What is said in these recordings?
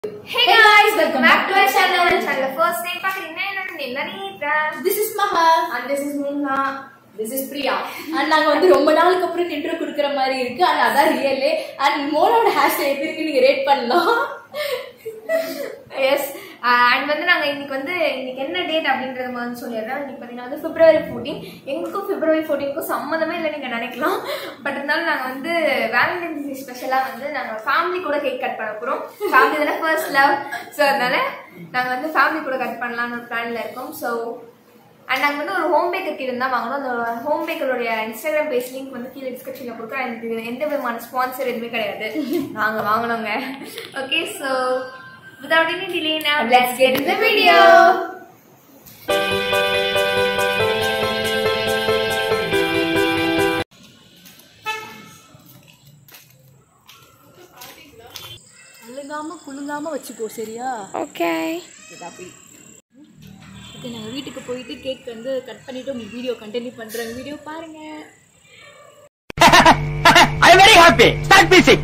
Hey guys, welcome back to our channel. Channel first name பாக்குறீங்கன்னா என்னோட name தான் Neetha. This is Maha And this is Moona. This is Priya and நாங்க வந்து ரொம்ப நாளுக்கு அப்புறம் இன்ட்ரோ கொடுக்குற மாதிரி இருக்கு அண்ட் அதான் ரியலே அண்ட் மோனோட ஹேர் ஸ்டைல் எப்படி இருக்கு நீங்க ரேட் பண்ணலாம் Yes. Uh, and வந்து நாங்க இன்னைக்கு வந்து இன்னைக்கு என்ன டேட் அப்படின்றத வந்து சொல்லிடுறோம் இன்னைக்கு பாத்தீங்கன்னா வந்து பிப்ரவரி ஃபோர்டீன் எங்களுக்கும் பிப்ரவரி ஃபோர்டீனுக்கும் சம்மந்தமே இல்லை நீங்க நினைக்கலாம் பட் இருந்தாலும் நாங்க வந்து வேலண்டைன்ஸ் டே ஸ்பெஷலா வந்து நாங்க ஃபேமிலி கூட கேக் கட் பண்ண போறோம் ஃபேமிலி தானே ஃபர்ஸ்ட் லவ் ஸோ அதனால நாங்க வந்து ஃபேமிலி கூட கட் பண்ணலாம்னு ஒரு பிளான்ல இருக்கோம் ஸோ அண்ட் நாங்கள் வந்து ஒரு ஹோம் பேக்கர் கிட்ட தான் வாங்கணும் அந்த ஹோம் பேக்கருடைய இன்ஸ்டாகிராம் பேஜ் லிங்க் வந்து கீழே டிஸ்கிரிப்ஷனில் கொடுக்குறோம் எனக்கு இது எந்த விதமான ஸ்பான்சர் எதுவுமே கிடையாது நாங்கள் வாங்கினோங்க okay so without any delay now let's get in the video அழுகாம குலுங்காம வச்சுக்கோ சரியா okay ஓகே நாங்க வீட்டுக்கு போயிட்டு கேக் வந்து கட் பண்ணிட்டு உங்களுக்கு வீடியோ கண்டினியூ பண்றோம் வீடியோ பாருங்க I am very happy. Start music.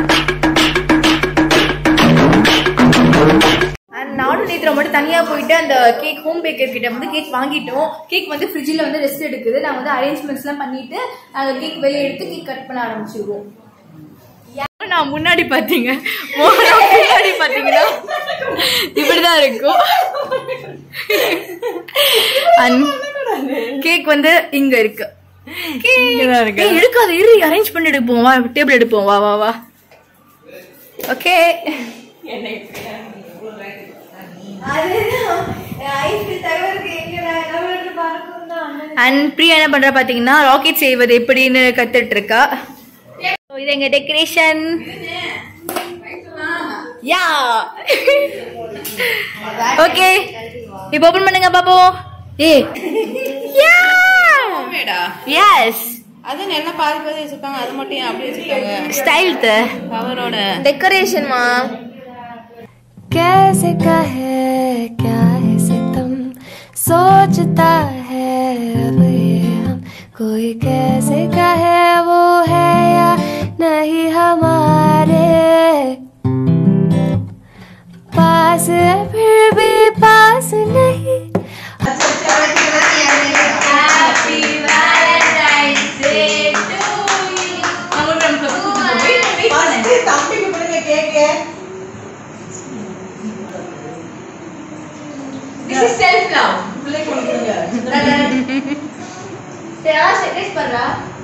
And நானும் நேற்று மட்டும் தனியாக போயிட்டு அந்த கேக் ஹோம் பேக்கர் கிட்ட வந்து கேக் வாங்கிட்டோம் கேக் வந்து ஃப்ரிட்ஜில் வந்து ரெஸ்ட் எடுக்குது நாங்கள் வந்து அரேஞ்ச்மெண்ட்ஸ்லாம் பண்ணிட்டு நாங்கள் கேக் வெளியே எடுத்து கேக் கட் பண்ண ஆரம்பிச்சிருவோம் நான் முன்னாடி பார்த்தீங்க முன்னாடி பார்த்தீங்கன்னா இப்படிதான் இருக்கும் கேக் வந்து இங்க இருக்கு ஏய், எடுக்காத இரு அரேஞ்ச் பண்ணி எடுப்போம் வா டேபிள் எடுப்போம் வா வா வா ஓகே அண்ட் பிரியா என்ன பண்றா பாத்தீங்கன்னா ராக்கெட் செய்வது எப்படின்னு கத்துட்டு இருக்கா So, இது எங்க டெக்கரேஷன் யா ஓகே இப்போ ஓபன் பண்ணுங்க பாப்போம் ஏ யா எஸ் அது நல்லா பாதி பாதி வச்சிருப்பாங்க அது மட்டும் ஏன் அப்படி வச்சிருக்காங்க ஸ்டைல் த அவரோட டெக்கரேஷன் மா कैसे कहे क्या है सितम सोचता है अब ये हम कोई कैसे कहे वो है या नहीं हमारे पास है फिर भी पास नहीं பண்றா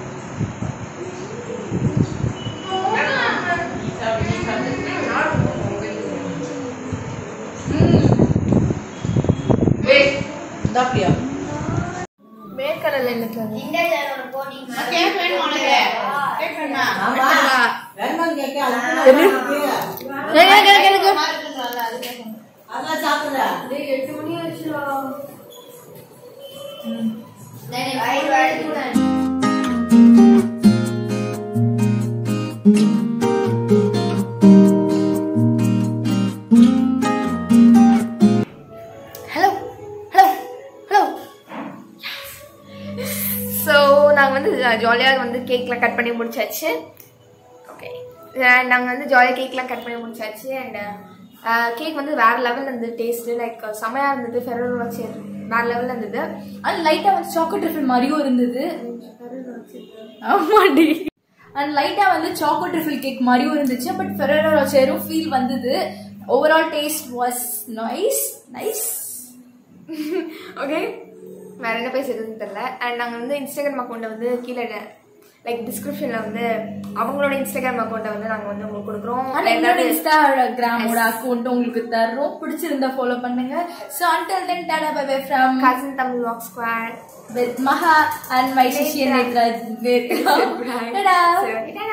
மேற்கடல் என்ன கேக் வேணுமா உனக்கு கேக் வேணுமா எட்டு மணி ஆச்சுடா ஹலோ ஹலோ ஹலோ ஸோ நாங்கள் வந்து ஜாலியாக வந்து கேக்லாம் கட் பண்ணி முடிச்சாச்சு ஓகே நாங்கள் வந்து ஜாலியாக கேக்லாம் கட் பண்ணி முடிச்சாச்சு அண்ட் கேக் வந்து வேற லெவலில் இருந்தது டேஸ்ட்டு லைக் செமையாக இருந்தது ஃபெரல் வச்சு வேற லெவலில் இருந்தது அண்ட் லைட்டா வந்து சாக்கோ ட்ரிஃபிள் மாதிரியும் இருந்தது ஆமாடி அண்ட் லைட்டா வந்து சாக்கோ ட்ரிஃபிள் கேக் மாதிரியும் இருந்துச்சு பட் ஃபெரரோ ரோச்சரும் ஃபீல் வந்தது overall taste was nice nice okay வேற என்ன பேசுறதுன்னு தெரியல அண்ட் நாங்கள் வந்து இன்ஸ்டாகிராம் அக்கௌண்ட்டை வந்து கீழே லைக் டிஸ்கிரிப்ஷனில் வந்து அவங்களோட இன்ஸ்டாகிராம் அக்கௌண்ட்டை வந்து நாங்கள் வந்து உங்களுக்கு கொடுக்குறோம் அண்ட் என்னோட இன்ஸ்டாகிராமோட அக்கௌண்ட் உங்களுக்கு தர்றோம் பிடிச்சிருந்தா ஃபாலோ பண்ணுங்க so until then tata bye bye from cousin Tamil walk squad with Maha and my Shishi and Netra. Tada! சரி, tada.